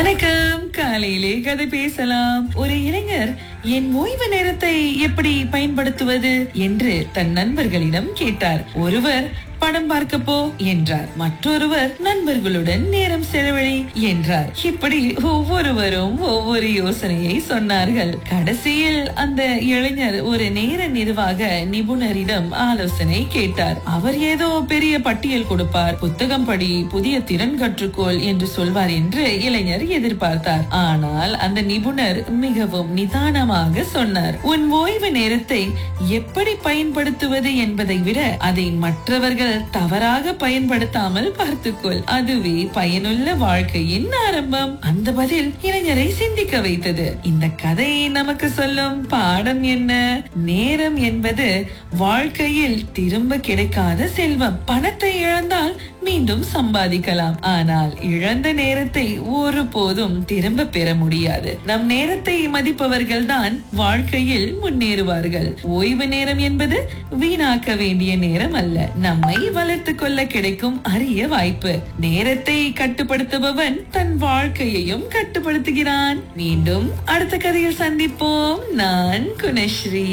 வணக்கம் காலையிலே கதை பேசலாம் ஒரு இளைஞர் என் ஓய்வு நேரத்தை எப்படி பயன்படுத்துவது என்று தன் நண்பர்களிடம் கேட்டார் ஒருவர் படம் பார்க்க போ என்றார் மற்றொருவர் நண்பர்களுடன் நேரம் செலவழி என்றார் இப்படி ஒவ்வொருவரும் ஒவ்வொரு யோசனையை சொன்னார்கள் கடைசியில் அந்த இளைஞர் ஒரு நேர நிர்வாக நிபுணரிடம் ஆலோசனை கேட்டார் அவர் ஏதோ பெரிய பட்டியல் கொடுப்பார் புத்தகம் படி புதிய திறன் கற்றுக்கொள் என்று சொல்வார் என்று இளைஞர் எதிர்பார்த்தார் ஆனால் அந்த நிபுணர் மிகவும் நிதானமாக சொன்னார் உன் ஓய்வு நேரத்தை எப்படி பயன்படுத்துவது என்பதை விட அதை மற்றவர்கள் தவறாக பயன்படுத்தாமல் பார்த்துக்கொள் அதுவே பயனுள்ள வாழ்க்கையின் ஆரம்பம் அந்த பதில் இளைஞரை சிந்திக்க வைத்தது இந்த கதை நமக்கு சொல்லும் பாடம் என்ன நேரம் என்பது வாழ்க்கையில் திரும்ப கிடைக்காத செல்வம் பணத்தை இழந்தால் மீண்டும் சம்பாதிக்கலாம் ஆனால் இழந்த நேரத்தை ஒருபோதும் திரும்ப பெற முடியாது நம் நேரத்தை மதிப்பவர்கள் தான் வாழ்க்கையில் முன்னேறுவார்கள் ஓய்வு நேரம் என்பது வீணாக்க வேண்டிய நேரம் அல்ல நம்மை வளர்த்துக் கொள்ள கிடைக்கும் அரிய வாய்ப்பு நேரத்தை கட்டுப்படுத்துபவன் தன் வாழ்க்கையையும் கட்டுப்படுத்துகிறான் மீண்டும் அடுத்த கதையில் சந்திப்போம் நான் குணஸ்ரீ